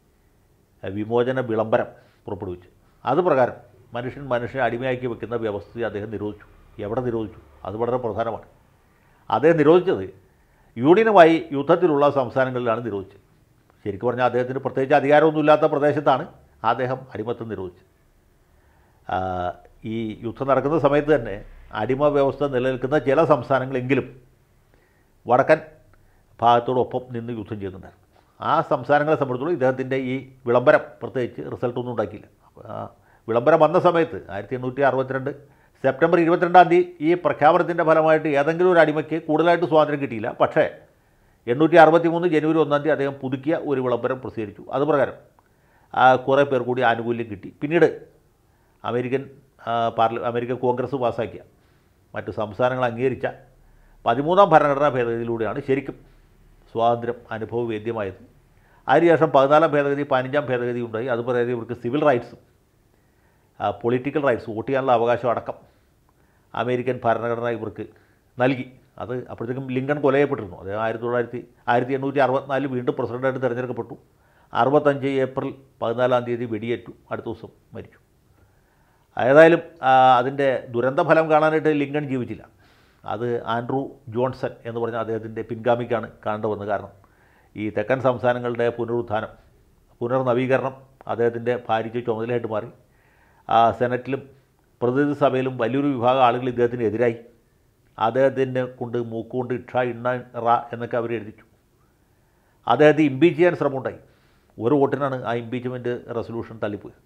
വിമോചന വിളംബരം പുറപ്പെടുവിച്ചു അത് പ്രകാരം മനുഷ്യൻ മനുഷ്യനെ അടിമയാക്കി വെക്കുന്ന വ്യവസ്ഥയെ അദ്ദേഹം നിരോധിച്ചു എവിടെ നിരോധിച്ചു അത് വളരെ പ്രധാനമാണ് അദ്ദേഹം നിരോധിച്ചത് യൂണിയനുമായി യുദ്ധത്തിലുള്ള സംസ്ഥാനങ്ങളിലാണ് നിരോധിച്ചത് ശരിക്കും പറഞ്ഞാൽ അദ്ദേഹത്തിന് പ്രത്യേകിച്ച് അധികാരമൊന്നുമില്ലാത്ത പ്രദേശത്താണ് അദ്ദേഹം അടിമത്തം നിരോധിച്ചത് ആ, ഈ യുദ്ധം നടക്കുന്ന സമയത്ത് തന്നെ അടിമ വ്യവസ്ഥ നിലനിൽക്കുന്ന ചില സംസ്ഥാനങ്ങളെങ്കിലും വടക്കൻ ഭാഗത്തോടൊപ്പം നിന്ന് യുദ്ധം ചെയ്യുന്നുണ്ടായിരുന്നു ആ സംസ്ഥാനങ്ങളെ സംബന്ധിച്ചിടത്തോളം ഇദ്ദേഹത്തിൻ്റെ ഈ വിളംബരം പ്രത്യേകിച്ച് റിസൾട്ടൊന്നും ഉണ്ടാക്കിയില്ല അപ്പോൾ ആ വിളംബരം വന്ന സമയത്ത് ആയിരത്തി എണ്ണൂറ്റി അറുപത്തിരണ്ട് സെപ്റ്റംബർ ഇരുപത്തിരണ്ടാം തീയതി ഈ പ്രഖ്യാപനത്തിൻ്റെ ഫലമായിട്ട് ഏതെങ്കിലും ഒരു അടിമയ്ക്ക് കൂടുതലായിട്ട് സ്വാതന്ത്ര്യം കിട്ടിയില്ല പക്ഷേ എണ്ണൂറ്റി അറുപത്തി മൂന്ന് ജനുവരി ഒന്നാം തീയതി അദ്ദേഹം പുതുക്കിയ ഒരു വിളംബരം പ്രസിദ്ധീകരിച്ചു അതുപ്രകാരം ആ, കുറേ പേർ കൂടി ആനുകൂല്യം കിട്ടി പിന്നീട് അമേരിക്കൻ ആ, പാർല അമേരിക്കൻ കോൺഗ്രസ് പാസ്സാക്കിയ മറ്റ് സംസ്ഥാനങ്ങൾ അംഗീകരിച്ച പതിമൂന്നാം ഭരണഘടനാ ഭേദഗതിയിലൂടെയാണ് ശരിക്കും സ്വാതന്ത്ര്യം അനുഭവവേദ്യമായത് അതിനുശേഷം പതിനാലാം ഭേദഗതി പതിനഞ്ചാം ഭേദഗതി ഉണ്ടായി അതുപോലെ ഇവർക്ക് സിവിൽ റൈറ്റ്സും പൊളിറ്റിക്കൽ റൈറ്റ്സ് വോട്ട് ചെയ്യാനുള്ള അവകാശം അടക്കം അമേരിക്കൻ ഭരണഘടന ഇവർക്ക് നൽകി അത് അപ്പോഴത്തേക്കും ലിങ്കൺ കൊലയപ്പെട്ടിരുന്നു അത് ആയിരത്തി തൊള്ളായിരത്തി ആയിരത്തി എണ്ണൂറ്റി അറുപത്തിനാലിൽ വീണ്ടും പ്രസിഡൻ്റായിട്ട് തിരഞ്ഞെടുക്കപ്പെട്ടു അറുപത്തഞ്ച് ഏപ്രിൽ പതിനാലാം തീയതി വെടിയേറ്റു അടുത്ത ദിവസം മരിച്ചു ഏതായാലും ആ, അതിൻ്റെ ദുരന്ത ഫലം കാണാനായിട്ട് ലിങ്കൺ ജീവിച്ചില്ല അത് ആൻഡ്രൂ ജോൺസൺ എന്ന് പറഞ്ഞ അദ്ദേഹത്തിൻ്റെ പിൻഗാമിക്കാണ് കാണേണ്ടി വന്നത് കാരണം ഈ തെക്കൻ സംസ്ഥാനങ്ങളുടെ പുനരുത്ഥാനം പുനർനവീകരണം അദ്ദേഹത്തിൻ്റെ ഭാര്യയ്ക്ക് ചുമതലയായിട്ട് മാറി ആ സെനറ്റിലും പ്രതിനിധി സഭയിലും വലിയൊരു വിഭാഗം ആളുകൾ ഇദ്ദേഹത്തിന് എതിരായി അദ്ദേഹത്തിനെ കൊണ്ട് മൂക്കുകൊണ്ട് ഇക്ഷ ഇണ്ണ റ എന്നൊക്കെ അവർ എഴുതിച്ചു അദ്ദേഹത്തെ ഇമ്പീച്ച് ചെയ്യാൻ ശ്രമമുണ്ടായി ഒരു വോട്ടിനാണ് ആ ഇമ്പീച്ച്മെൻറ്റ് റെസൊല്യൂഷൻ തള്ളിപ്പോയത്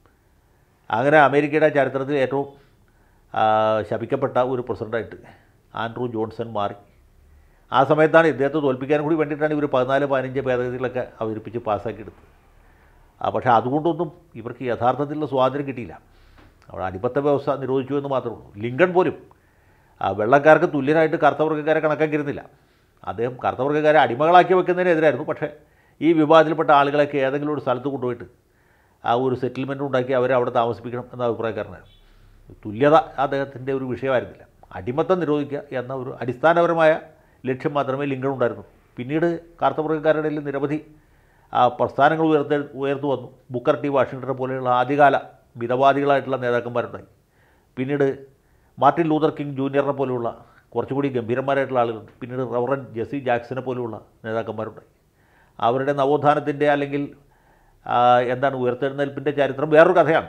അങ്ങനെ അമേരിക്കയുടെ ചരിത്രത്തിൽ ഏറ്റവും ആ, ശപിക്കപ്പെട്ട ഒരു പ്രസിഡൻ്റായിട്ട് ആൻഡ്രൂ ജോൺസൺ മാറി ആ സമയത്താണ് ഇദ്ദേഹത്തെ തോൽപ്പിക്കാൻ കൂടി വേണ്ടിയിട്ടാണ് ഇവർ പതിനാല് പതിനഞ്ച് ഭേദഗതികളൊക്കെ അവതരിപ്പിച്ച് പാസ്സാക്കിയെടുത്തത് ആ പക്ഷേ അതുകൊണ്ടൊന്നും ഇവർക്ക് യഥാർത്ഥത്തിലുള്ള സ്വാതന്ത്ര്യം കിട്ടിയില്ല അവിടെ അടിമത്ത വ്യവസ്ഥ നിരോധിച്ചു എന്ന് മാത്രമേ ഉള്ളൂ ലിങ്കൺ പോലും ആ വെള്ളക്കാർക്ക് തുല്യരായിട്ട് കറുത്തവർഗ്ഗക്കാരെ കണക്കാക്കിയിരുന്നില്ല അദ്ദേഹം കറുത്തവർഗ്ഗക്കാരെ അടിമകളാക്കി വെക്കുന്നതിനെതിരായിരുന്നു പക്ഷേ ഈ വിവാദത്തിൽപ്പെട്ട ആളുകളൊക്കെ ഏതെങ്കിലും ഒരു സ്ഥലത്ത് കൊണ്ടുപോയിട്ട് ആ ഒരു സെറ്റിൽമെൻറ്റ് ഉണ്ടാക്കി അവരെ അവിടെ താമസിപ്പിക്കണം എന്ന അഭിപ്രായക്കാരനായിരുന്നു തുല്യത അദ്ദേഹത്തിൻ്റെ ഒരു വിഷയമായിരുന്നില്ല അടിമത്തം നിരോധിക്കുക എന്ന ഒരു അടിസ്ഥാനപരമായ ലക്ഷ്യം മാത്രമേ ലിങ്കൺ ഉണ്ടായിരുന്നു പിന്നീട് കറുത്തവർഗ്ഗക്കാരുടെ ഇടയിൽ നിരവധി ആ, പ്രസ്ഥാനങ്ങൾ ഉയർത്തെ ഉയർത്തു വന്നു ബുക്കർ ടി വാഷിങ്ടനെ പോലെയുള്ള ആദ്യകാല മിതവാദികളായിട്ടുള്ള നേതാക്കന്മാരുണ്ടായി പിന്നീട് മാർട്ടിൻ ലൂതർ കിങ് ജൂനിയറിനെ പോലെയുള്ള കുറച്ചുകൂടി ഗംഭീരന്മാരായിട്ടുള്ള ആളുകളുണ്ട് പിന്നീട് റവറൻ ജെസി ജാക്സനെ പോലെയുള്ള നേതാക്കന്മാരുണ്ടായി അവരുടെ നവോത്ഥാനത്തിൻ്റെ അല്ലെങ്കിൽ ആ, എന്താണ് ഉയർത്തെഴുന്നേൽപ്പിൻ്റെ ചരിത്രം വേറൊരു കഥയാണ്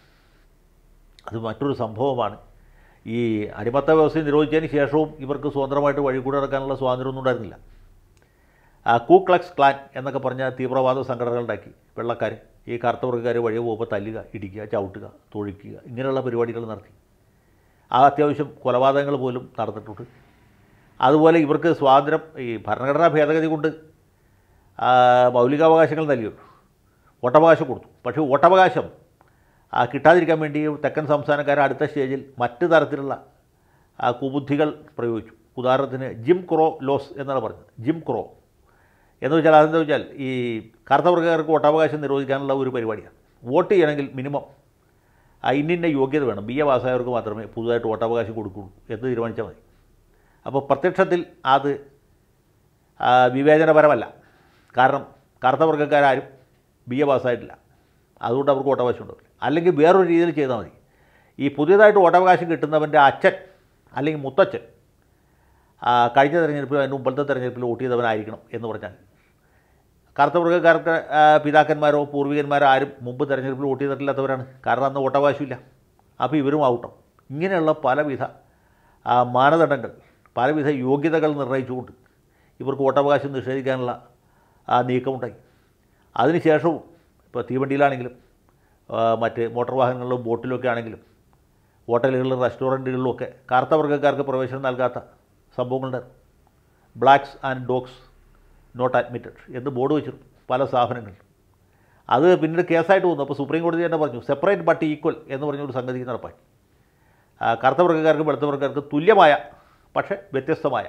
അത് മറ്റൊരു സംഭവമാണ് ഈ അടിമത്ത വ്യവസ്ഥ നിരോധിച്ചതിന് ശേഷവും ഇവർക്ക് സ്വതന്ത്രമായിട്ട് വഴി കൂടെ നടക്കാനുള്ള സ്വാതന്ത്ര്യമൊന്നും ഉണ്ടായിരുന്നില്ല ആ കൂക്ലക്സ് ക്ലാൻ എന്നൊക്കെ പറഞ്ഞ തീവ്രവാദ സംഘടനകൾ ഉണ്ടാക്കി വെള്ളക്കാർ ഈ കറുത്തവർഗ്ഗക്കാർ വഴി പോകുമ്പോൾ തല്ലുക ഇടിക്കുക ചവിട്ടുക തൊഴിക്കുക ഇങ്ങനെയുള്ള പരിപാടികൾ നടത്തി ആ അത്യാവശ്യം കൊലപാതകങ്ങൾ പോലും നടന്നിട്ടുണ്ട് അതുപോലെ ഇവർക്ക് സ്വാതന്ത്ര്യം ഈ ഭരണഘടനാ ഭേദഗതി കൊണ്ട് ആ, മൗലികാവകാശങ്ങൾ നൽകിയുള്ളൂ വോട്ടവകാശം കൊടുത്തു പക്ഷേ വോട്ടവകാശം ആ, കിട്ടാതിരിക്കാൻ വേണ്ടി തെക്കൻ സംസ്ഥാനക്കാർ അടുത്ത സ്റ്റേജിൽ മറ്റ് തരത്തിലുള്ള ആ, കുബുദ്ധികൾ പ്രയോഗിച്ചു ഉദാഹരണത്തിന് ജിം ക്രോ ലോസ് എന്നാണ് പറഞ്ഞത് ജിം ക്രോ എന്ന് വെച്ചാൽ അതെന്താ വെച്ചാൽ ഈ കറുത്തവർഗ്ഗക്കാർക്ക് വോട്ടവകാശം നിരോധിക്കാനുള്ള ഒരു പരിപാടിയാണ് വോട്ട് ചെയ്യണമെങ്കിൽ മിനിമം ആ ഇന്നിൻ്റെ യോഗ്യത വേണം ബി എ പാസ്സായവർക്ക് മാത്രമേ പുതുതായിട്ട് വോട്ടവകാശം കൊടുക്കുള്ളൂ എന്ന് തീരുമാനിച്ചാൽ മതി അപ്പോൾ പ്രത്യക്ഷത്തിൽ അത് ആ, വിവേചനപരമല്ല കാരണം കറുത്തവർഗ്ഗക്കാരും ബി എ പാസ്സായിട്ടില്ല അതുകൊണ്ട് അവർക്ക് വോട്ടവകാശം ഉണ്ടാവില്ല അല്ലെങ്കിൽ വേറൊരു രീതിയിൽ ചെയ്താൽ മതി ഈ പുതിയതായിട്ട് വോട്ടവകാശം കിട്ടുന്നവൻ്റെ അച്ഛൻ അല്ലെങ്കിൽ മുത്തച്ഛൻ ആ, കഴിഞ്ഞ തെരഞ്ഞെടുപ്പിൽ അതിന് മുമ്പത്തെ തെരഞ്ഞെടുപ്പിൽ വോട്ട് ചെയ്തവനായിരിക്കണം എന്ന് പറഞ്ഞാൽ കറുത്തവർഗ്ഗക്കാർക്ക് ആ, പിതാക്കന്മാരോ പൂർവികന്മാരോ ആരും മുമ്പ് തെരഞ്ഞെടുപ്പിൽ വോട്ട് ചെയ്തിട്ടില്ലാത്തവരാണ് കാരണം അന്ന് വോട്ടവകാശമില്ല അപ്പോൾ ഇവരും ഔട്ടം ഇങ്ങനെയുള്ള പലവിധ ആ, മാനദണ്ഡങ്ങൾ പലവിധ യോഗ്യതകൾ നിർണ്ണയിച്ചുകൊണ്ട് ഇവർക്ക് വോട്ടവകാശം നിഷേധിക്കാനുള്ള ആ, നീക്കമുണ്ടായി അതിനുശേഷവും ഇപ്പോൾ തീവണ്ടിയിലാണെങ്കിലും ആ, മറ്റ് മോട്ടോർ വാഹനങ്ങളിലും ബോട്ടിലൊക്കെ ആണെങ്കിലും ഹോട്ടലുകളിലും റെസ്റ്റോറൻറ്റുകളിലും ഒക്കെ കറുത്തവർഗ്ഗക്കാർക്ക് പ്രവേശനം നൽകാത്ത സംഭവങ്ങളുണ്ടായിരുന്നു blacks and dogs not admitted എന്ന് ബോർഡ് വെച്ചിരുന്നു പല സ്ഥാപനങ്ങളിലും അത് പിന്നീട് കേസായിട്ട് വന്നു അപ്പോൾ സുപ്രീം കോടതി തന്നെ പറഞ്ഞു സെപ്പറേറ്റ് ബട്ട് ഈക്വൽ എന്ന് പറഞ്ഞൊരു സംഗതി നടപ്പാക്കി ആ, കറുത്തവർഗ്ഗക്കാർക്കും വെളുത്തവർഗ്ഗക്കാർക്കും തുല്യമായ പക്ഷേ വ്യത്യസ്തമായ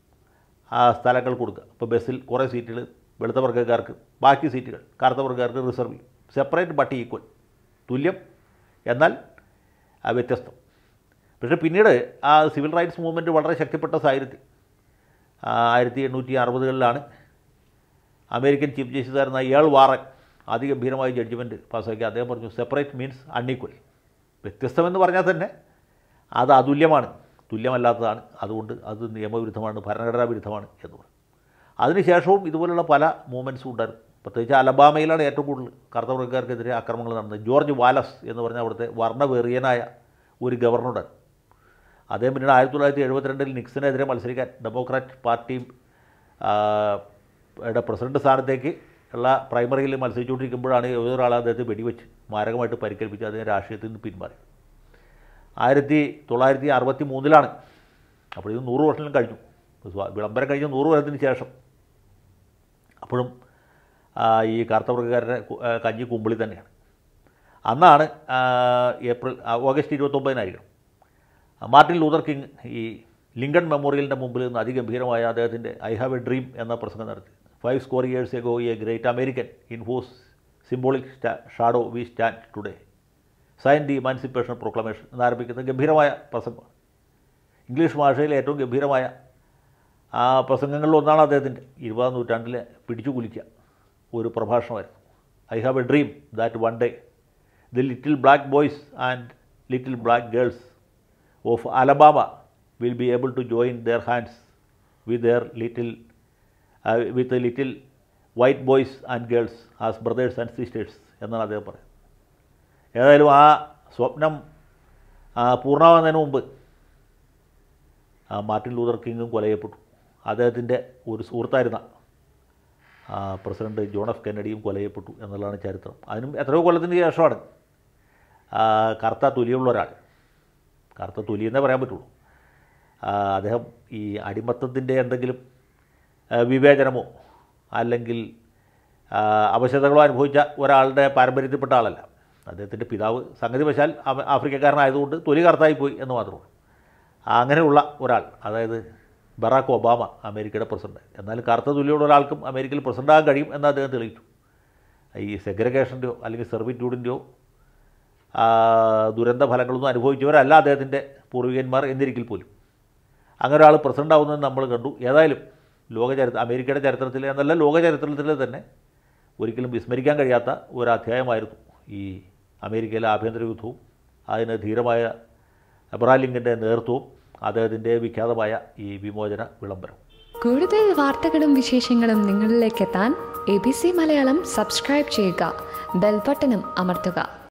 ആ സ്ഥലങ്ങൾ കൊടുക്കുക ഇപ്പോൾ ബസ്സിൽ കുറേ സീറ്റുകൾ വെളുത്തവർഗ്ഗക്കാർക്ക് ബാക്കി സീറ്റുകൾ കറുത്തവർഗ്ഗക്കാർക്ക് റിസർവ് ചെയ്യും സെപ്പറേറ്റ് ബട്ട് ഈക്വൽ തുല്യം എന്നാൽ ആ, വ്യത്യസ്തം പക്ഷേ പിന്നീട് ആ സിവിൽ റൈറ്റ്സ് മൂവ്മെൻറ്റ് വളരെ ശക്തിപ്പെട്ട സാഹചര്യത്തിൽ ആ, ആയിരത്തി എണ്ണൂറ്റി അറുപതുകളിലാണ് അമേരിക്കൻ ചീഫ് ജസ്റ്റിസ് ആയിരുന്ന ഇയാൾ വാറൻ അതിഗംഭീരമായ ജഡ്ജ്മെൻറ്റ് പാസ്സാക്കി അദ്ദേഹം പറഞ്ഞു സെപ്പറേറ്റ് മീൻസ് അൺഈക്വൽ വ്യത്യസ്തമെന്ന് പറഞ്ഞാൽ തന്നെ അത് അതുല്യമാണ് തുല്യമല്ലാത്തതാണ് അതുകൊണ്ട് അത് നിയമവിരുദ്ധമാണ് ഭരണഘടനാ വിരുദ്ധമാണ് എന്ന് പറഞ്ഞു അതിനുശേഷവും ഇതുപോലുള്ള പല മൂവ്മെൻറ്റ്സും ഉണ്ടായിരുന്നു പ്രത്യേകിച്ച് അലബാമയിലാണ് ഏറ്റവും കൂടുതൽ കറുത്തവർഗ്ഗക്കാർക്കെതിരെ ആക്രമണങ്ങൾ നടന്നത് ജോർജ് വാലസ് എന്ന് പറഞ്ഞ അവിടുത്തെ വർണ്ണവെറിയനായ ഒരു ഗവർണറുണ്ട് അദ്ദേഹം പിന്നീട് ആയിരത്തി തൊള്ളായിരത്തി എഴുപത്തിരണ്ടിൽ നിക്സനെതിരെ മത്സരിക്കാൻ ഡെമോക്രാറ്റ് പാർട്ടിയും ആ, യുടെ പ്രസിഡന്റ് സ്ഥാനത്തേക്ക് ഉള്ള പ്രൈമറിയിൽ മത്സരിച്ചുകൊണ്ടിരിക്കുമ്പോഴാണ് ഏതൊരാളെ അദ്ദേഹത്തെ വെടിവെച്ച് മാരകമായിട്ട് പരിക്കേൽപ്പിച്ച് അദ്ദേഹം രാഷ്ട്രീയത്തിൽ നിന്ന് പിന്മാറി ആയിരത്തി തൊള്ളായിരത്തി അറുപത്തി മൂന്നിലാണ് അപ്പോൾ ഇത് നൂറ് വർഷം കഴിഞ്ഞു സ്വാ- വിളംബരം കഴിഞ്ഞ നൂറ് വർഷത്തിന് ശേഷം അപ്പോഴും ആ, ഈ കറുത്തവർഗ്ഗക്കാരുടെ കു- ആ, കഞ്ഞി കുമ്പിളി തന്നെയാണ് അന്നാണ് ആ, ഏപ്രിൽ ആ, ഓഗസ്റ്റ് ഇരുപത്തൊമ്പതിനായിരിക്കണം ആ, മാർട്ടിൻ ലൂതർ കിങ് ഈ ലിങ്കൺ മെമ്മോറിയലിൻ്റെ മുമ്പിൽ നിന്ന് അതിഗംഭീരമായ അദ്ദേഹത്തിൻ്റെ ഐ ഹാവ് എ ഡ്രീം എന്ന പ്രസംഗം നടത്തി five score years ago a great American in whose symbolic shadow we stand today sign the emancipation proclamation എന്നാരംഭിക്കുന്ന ഗംഭീരമായ പ്രസംഗമാണ് ഇംഗ്ലീഷ് ഭാഷയിലെ ഏറ്റവും ഗംഭീരമായ ആ പ്രസംഗങ്ങളിൽ ഒന്നാണ് അദ്ദേഹത്തിൻ്റെ ഇരുപതാം നൂറ്റാണ്ടിലെ പിടിച്ചു കുലിക്കുക ഒരു പ്രഭാഷണമായിരുന്നു I have a dream that one day the little black boys and little black girls of Alabama will be able to join their hands with their little with little white boys and girls as brothers and sisters എന്നാണ് അദ്ദേഹം പറയുന്നത് ഏതായാലും ആ സ്വപ്നം ആ, പൂർണ്ണമാകുന്നതിന് മുമ്പ് ആ, Martin Luther കിങ്ങും കൊല ചെയ്യപ്പെട്ടു അദ്ദേഹത്തിൻ്റെ ഒരു സുഹൃത്തായിരുന്ന ആ, പ്രസിഡന്റ് ജോൺ എഫ് കെന്നഡിയും കൊല ചെയ്യപ്പെട്ടു എന്നുള്ളതാണ് ചരിത്രം അതിനും എത്രയോ കൊല്ലത്തിന് ശേഷമാണ് ആ, കറുത്ത തൊലിയുള്ള ഒരാൾ കറുത്ത തൊലി എന്നേ പറയാൻ പറ്റുള്ളൂ ആ, അദ്ദേഹം ഈ അടിമത്തത്തിൻ്റെ എന്തെങ്കിലും ആ, വിവേചനമോ അല്ലെങ്കിൽ ആ, അവശതകളോ അനുഭവിച്ച ഒരാളുടെ പാരമ്പര്യത്തിൽപ്പെട്ട ആളല്ല അദ്ദേഹത്തിൻ്റെ പിതാവ് സംഗതി വശാൽ അവ- ആഫ്രിക്കക്കാരനായതുകൊണ്ട് തൊലി കറുത്തായി പോയി എന്ന് മാത്രമേ ഉള്ളൂ അങ്ങനെയുള്ള ഒരാൾ അതായത് ബറാക്ക് ഒബാമ അമേരിക്കയുടെ പ്രസിഡന്റ് എന്നാൽ കറുത്ത തൊലിയുള്ള ഒരാൾക്കും അമേരിക്കയിൽ പ്രസിഡൻ്റാകാൻ കഴിയും എന്ന് അദ്ദേഹം തെളിയിച്ചു ഈ സെഗ്രിഗേഷൻ്റെയോ അല്ലെങ്കിൽ സെർവിറ്റ്യൂഡിൻ്റെയോ ദുരന്ത ഫലങ്ങളൊന്നും അനുഭവിച്ചവരല്ല അദ്ദേഹത്തിൻ്റെ പൂർവികന്മാർ എന്നിരിക്കൽ പോലും അങ്ങനെ ഒരാൾ പ്രസിഡൻ്റ് ആവുന്നത് നമ്മൾ കണ്ടു ഏതായാലും ലോക ചരിത്ര അമേരിക്കയുടെ ചരിത്രത്തിൽ എന്നല്ല ലോക ചരിത്രത്തിൽ തന്നെ ഒരിക്കലും വിസ്മരിക്കാൻ കഴിയാത്ത ഒരു അധ്യായമായിരുന്നു ഈ അമേരിക്കയിലെ ആഭ്യന്തര യുദ്ധവും അതിന് ധീരമായ എബ്രഹാം ലിങ്കൻ്റെ നേതൃത്വവും അദ്ദേഹത്തിൻ്റെ വിഖ്യാതമായ ഈ വിമോചന വിളംബരം കൂടുതൽ വാർത്തകളും വിശേഷങ്ങളും നിങ്ങളിലേക്ക് എത്താൻ A B C Malayalam subscribe ചെയ്യുക ബെൽബട്ടനും അമർത്തുക